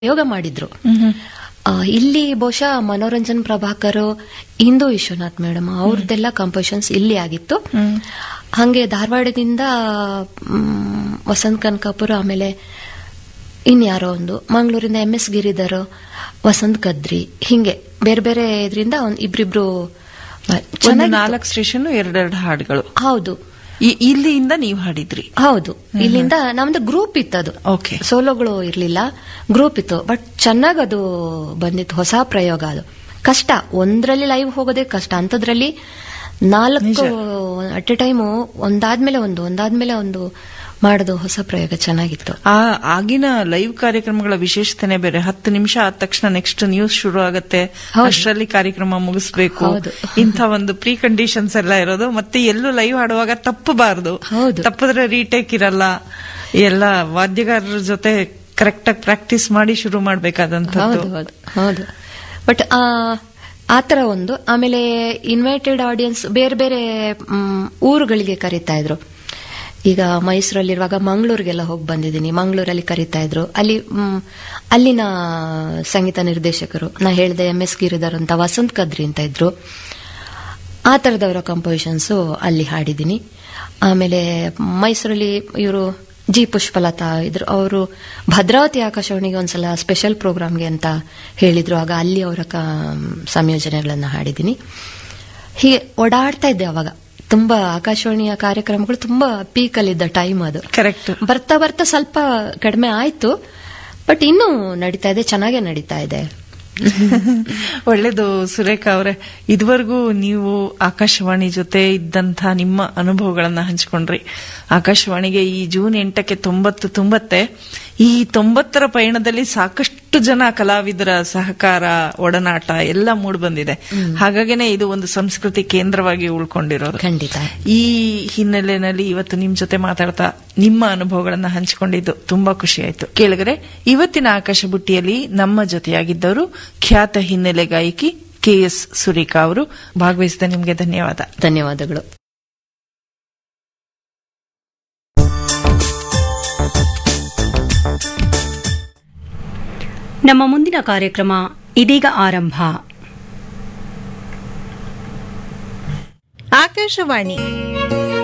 ಪ್ರಯೋಗ ಮಾಡಿದ್ರು ಆ, ಇಲ್ಲಿ ಬಹುಶಃ ಮನೋರಂಜನ್ ಪ್ರಭಾಕರ್ ಇಂದು ವಿಶ್ವನಾಥ್ ಮೇಡಮ್ ಅವ್ರದ್ದೆಲ್ಲ ಕಂಪೋಸಿಷನ್ಸ್ ಇಲ್ಲಿ ಆಗಿತ್ತು ಹಂಗೆ ಧಾರವಾಡದಿಂದ ಮ್, ವಸಂತ್ ಕನಕಾಪುರ ಆಮೇಲೆ ಇನ್ಯಾರೋ ಒಂದು ಮಂಗಳೂರಿಂದ ಎಂ ಎಸ್ ಗಿರಿಧರ್ ವಸಂತ್ ಕದ್ರಿ ಹಿಂಗೆ ಬೇರೆ ಬೇರೆ ಇದರಿಂದ ಒಂದ್ ಇಬ್ರಿಬ್ರು ಆ, ಒಂದು ಚೆನ್ನಾಗಿತ್ತು. ನಾಲ್ಕು ಸ್ಟೇಷನ್ ಎರಡೆರಡು ಹಾಡುಗಳು ಹೌದು ಈ- ಇಲ್ಲಿಂದ ನೀವು ಹಾಡಿದ್ರಿ ಹೌದು ಇಲ್ಲಿಂದ ನಮ್ದು ಗ್ರೂಪ್ ಇತ್ತದು ಓಕೆ ಸೋಲೋಗಳು ಇರ್ಲಿಲ್ಲ ಗ್ರೂಪ್ ಇತ್ತು ಬಟ್ ಚೆನ್ನಾಗ್ ಅದು ಬಂದಿತ್ತು ಹೊಸ ಪ್ರಯೋಗ ಅದು ಕಷ್ಟ ಒಂದ್ರಲ್ಲಿ ಲೈವ್ ಹೋಗೋದೇ ಕಷ್ಟ ಅಂತದ್ರಲ್ಲಿ ನಾಲ್ಕು ಅಟ್ ಎ ಟೈಮು ಒಂದಾದ್ಮೇಲೆ ಒಂದು ಒಂದಾದ್ಮೇಲೆ ಒಂದು ಮಾಡೋದು ಹೊಸ ಪ್ರಯೋಗ ಚೆನ್ನಾಗಿತ್ತು ಆ ಆಗಿನ ಲೈವ್ ಕಾರ್ಯಕ್ರಮಗಳ ವಿಶೇಷತೆನೆ ಬೇರೆ ಹತ್ತು ನಿಮಿಷ ಆದ ತಕ್ಷಣ ನೆಕ್ಸ್ಟ್ ನ್ಯೂಸ್ ಶುರು ಆಗತ್ತೆ ಹೌದು. ಅಷ್ಟರಲ್ಲಿ ಕಾರ್ಯಕ್ರಮ ಮುಗಿಸ್ಬೇಕು ಹೌದು. ಇಂಥ ಒಂದು ಪ್ರೀ ಕಂಡೀಷನ್ಸ್ ಎಲ್ಲ ಇರೋದು ಮತ್ತೆ ಎಲ್ಲೂ ಲೈವ್ ಹಾಡುವಾಗ ತಪ್ಪಬಾರದು ಹೌದು. ತಪ್ಪಿದ್ರೆ ರೀಟೇಕ್ ಇರಲ್ಲ ಎಲ್ಲ ವಾದ್ಯಗಾರರ ಜೊತೆ ಕರೆಕ್ಟ್ ಆಗಿ ಪ್ರಾಕ್ಟೀಸ್ ಮಾಡಿ ಶುರು ಹೌದು ಮಾಡ್ಬೇಕಾದಂತದ್ದು ಹೌದು ಹೌದು ಬಟ್ ಆ ತರ ಒಂದು ಆಮೇಲೆ ಇನ್ವೈಟೆಡ್ ಆಡಿಯನ್ಸ್ ಬೇರೆ ಬೇರೆ ಮ್, ಊರುಗಳಿಗೆ ಕರೀತಾ ಇದ್ರು ಈಗ ಮೈಸೂರಲ್ಲಿರುವಾಗ ಮಂಗಳೂರಿಗೆಲ್ಲ ಹೋಗಿ ಬಂದಿದ್ದೀನಿ ಮಂಗಳೂರಲ್ಲಿ ಕರೀತಾ ಇದ್ರು ಅಲ್ಲಿ ಮ್, ಅಲ್ಲಿನ ಸಂಗೀತ ನಿರ್ದೇಶಕರು ನಾ ಹೇಳಿದೆ ಎಂ ಎಸ್ ಗಿರಿಧರ್ ಅಂತ ವಸಂತ್ ಕದ್ರಿ ಅಂತ ಇದ್ರು ಆ ಥರದವರ ಕಂಪೋಸಿಷನ್ಸು ಅಲ್ಲಿ ಹಾಡಿದ್ದೀನಿ ಆಮೇಲೆ ಮೈಸೂರಲ್ಲಿ ಇವರು ಜಿ ಪುಷ್ಪಲತಾ ಇದ್ರು ಅವರು ಭದ್ರಾವತಿ ಆಕಾಶವಾಣಿಗೆ ಒಂದ್ಸಲ ಸ್ಪೆಷಲ್ ಪ್ರೋಗ್ರಾಮ್ಗೆ ಅಂತ ಹೇಳಿದ್ರು ಆಗ ಅಲ್ಲಿ ಅವರ ಕ ಸಂಯೋಜನೆಗಳನ್ನು ಹಾಡಿದ್ದೀನಿ ಹೀಗೆ ಓಡಾಡ್ತಾ ಇದ್ದೆ ಅವಾಗ ತುಂಬಾ ಆಕಾಶವಾಣಿಯ ಕಾರ್ಯಕ್ರಮಗಳು ತುಂಬಾ ಪೀಕಲ್ಲಿದ್ದ ಟೈಮ್ ಅದು ಕರೆಕ್ಟ್ ಬರ್ತಾ ಬರ್ತಾ ಸ್ವಲ್ಪ ಕಡಿಮೆ ಆಯ್ತು ಬಟ್ ಇನ್ನೂ ನಡೀತಾ ಇದೆ ಚೆನ್ನಾಗೇ ನಡೀತಾ ಇದೆ ಒಳ್ಳೇದು ಸುರೇಖ ಅವರೇ ಇದುವರೆಗೂ ನೀವು ಆಕಾಶವಾಣಿ ಜೊತೆ ಇದ್ದಂಥ ನಿಮ್ಮ ಅನುಭವಗಳನ್ನ ಹಂಚಿಕೊಂಡ್ರಿ ಆಕಾಶವಾಣಿಗೆ ಈ ಜೂನ್ ಎಂಟಕ್ಕೆ ತೊಂಬತ್ತು ತುಂಬತ್ತೆ ಈ ತೊಂಬತ್ತರ ಪಯಣದಲ್ಲಿ ಸಾಕಷ್ಟು ಜನ ಕಲಾವಿದರ ಸಹಕಾರ ಒಡನಾಟ ಎಲ್ಲ ಮೂಡ್ ಬಂದಿದೆ ಹಾಗಾಗಿನೇ ಇದು ಒಂದು ಸಂಸ್ಕೃತಿ ಕೇಂದ್ರವಾಗಿ ಉಳ್ಕೊಂಡಿರೋದು ಖಂಡಿತ ಈ ಹಿನ್ನೆಲೆಯಲ್ಲಿ ಇವತ್ತು ನಿಮ್ ಜೊತೆ ಮಾತಾಡ್ತಾ ನಿಮ್ಮ ಅನುಭವಗಳನ್ನ ಹಂಚಿಕೊಂಡಿದ್ದು ತುಂಬಾ ಖುಷಿ ಆಯ್ತು ಕೇಳಿದ್ರೆ ಇವತ್ತಿನ ಆಕಾಶ ಬುಟ್ಟಿಯಲ್ಲಿ ನಮ್ಮ ಜೊತೆಯಾಗಿದ್ದವರು ಖ್ಯಾತ ಹಿನ್ನೆಲೆ ಗಾಯಕಿ ಕೆಎಸ್ ಸುರೇಖಾ ಅವರು ಭಾಗವಹಿಸಿದ ನಿಮ್ಗೆ ಧನ್ಯವಾದ ಧನ್ಯವಾದಗಳು ನಮ್ಮ ಮುಂದಿನ ಕಾರ್ಯಕ್ರಮ ಇದೀಗ ಆರಂಭ ಆಕಾಶವಾಣಿ